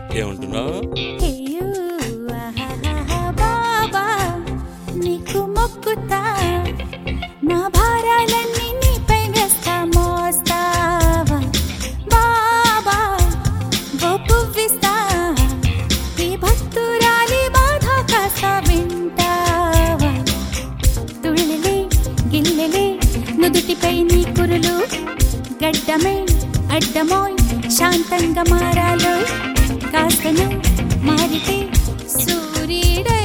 ఏమంటున్నావు అయ్యో, ఆహాహాహా, బాబా నీకు మొక్కుతా నా భారాలన్నీ నీపై వేస్తా మోస్తావా బాబా ఓ పువ్విస్తా ఈ భక్తురాలి బాధ కాస్త వింటావా తుళ్ళలే గిల్లెలే నుదుటిపై నీ కురులు గడ్డమే అడ్డమోయ్ శాంతంగా మారాలోయ్ కాస్తను మారితే సూర్యుడై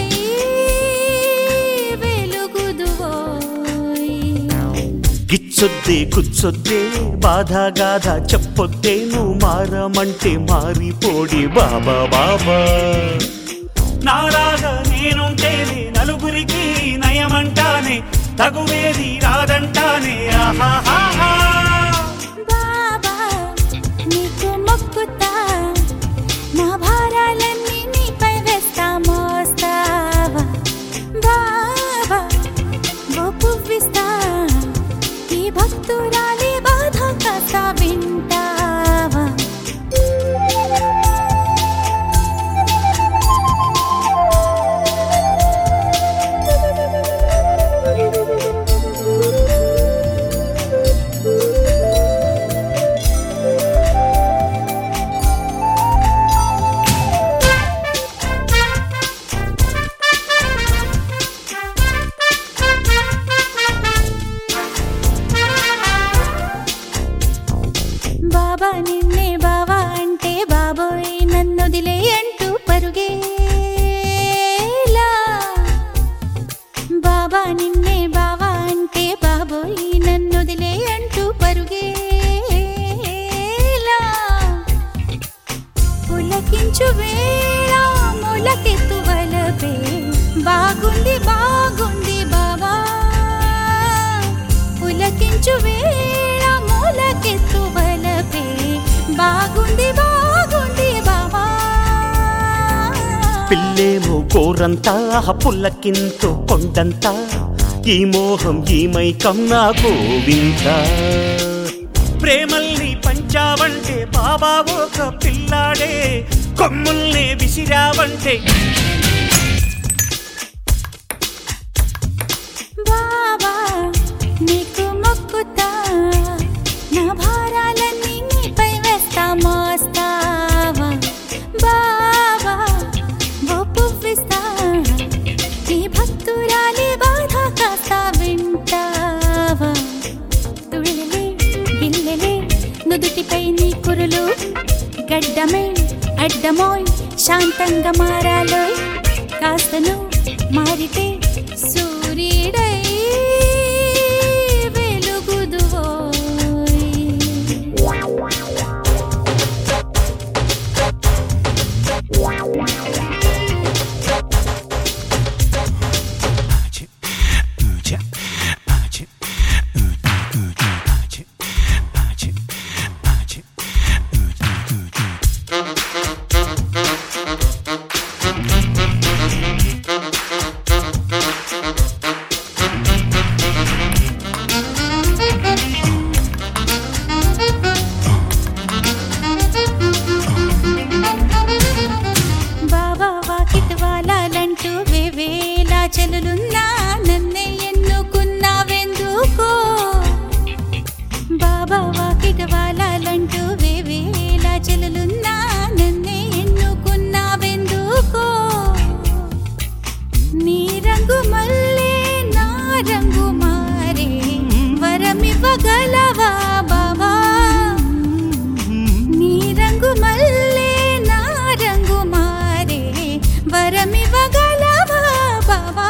వెలుగుదువోయ్ గిచ్చొద్దే కుచ్చొద్దే బాధ గాథ చెప్పొద్దే నువ్వు మారమంటే మారిపోడి బాబా బాబా నాలాగా నేనుంటేనే నలుగురికి నయమంటానే తగువేది రాదంటానే ఆహాహా బాబా నీకు మొక్కుతా నా భారాలన్నీ నీపై వేస్తా మోస్తావా బాబా ఓ పువ్విస్తా ఈ భక్తురాలి బాధ కాస్త వింటావా బాబా నిన్నే బావా అంటే బాబోయ్ నన్నొదిలే అంటూ పరుగేలా బాబా నిన్నే బావా అంటే బాబోయ్ నన్నొదిలే అంటూ పరుగేలా పులకించు వేళ మొలకెత్తు వలపే బాగుంది బాగుంది బాబా పులకించు వేళ మొలకెత్తు వలపే బాగుంది బాగుంది బాబా పిల్లేమో కోరంతా పుల్లకింతో కొండంతా ఈ మోహం ఈ మైకం నా గోవింద ప్రేమల్ని పంచావంటే బాబా ఒక పిల్లాడే కొమ్ముల్నే విసిరావంటే బాబా నీకు మొక్కుతా నా భారాలన్నీ నీపై వేస్తా మోస్తావా బాబా ఓ పువ్విస్తా ఈ భక్తురాలి బాధ కాస్త వింటావా తుళ్ళలే గిల్లెలే నుదుటిపై నీ కురులు గడ్డమే అడ్డమోయ్ శాంతంగా మారాలోయ్ కాస్తను మారితే సూర్యుడై వెలుగుదువోయ్ బాబా వాకిట్ వాలాలంటూ వేవేలా చెలులున్నా నన్నే ఎన్నుకున్నావెందుకో బాబా వాకిట్ వాలాలంటూ వేవేలా చెలులున్నా నన్నే ఎన్నుకున్నావెందుకో నీ రంగు మల్లే నా రంగు మారే వరమివ్వగలవా బాబా నీ రంగు మల్లే నా రంగు మారే వరమివ్వగలవా బాబా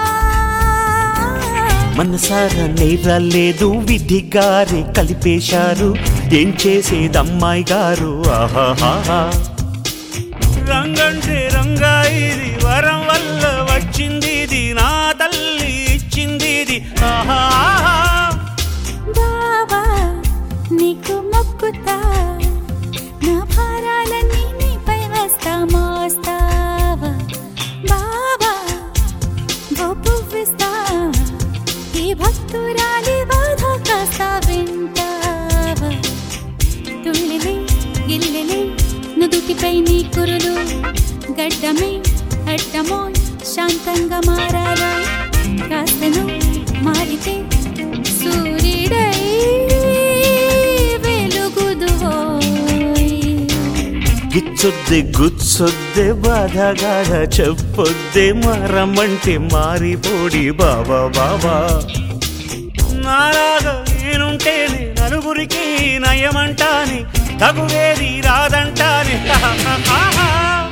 మనసారా నేరాలేదు విధి గారే కలిపేశారు ఏం చేసేదమ్మాయి గారు ఆహాహా రంగంటే రంగా ఇది వరం వల్ల వచ్చింది ఇది నా తల్లి ఇచ్చింది ఇది ఆహాహా బాబా నీకు మొక్కుతా నా భారాలన్నీ నీపై వేస్తా మోస్తావా బాబా ఓ పువ్విస్తా ఈ భక్తురాలి బాధ కాస్త వింటావా తుళ్ళిలే గిల్లెలే నుదుటి నీటిపై నీ కురులు గడ్డమే అడ్డమో శాంతంగా మారారా కాస్తను మారితే సూర్యుడై వెలుగుదువోయ్ గిచ్చొద్దే గుచ్చొద్దే బాధగాడ చెప్పొద్దే మరమంటే మారిపోడి బాబా బాబా నాలాగా నేనుంటేనే నలుగురికి నయమంటాని తగువేది రాదంటాని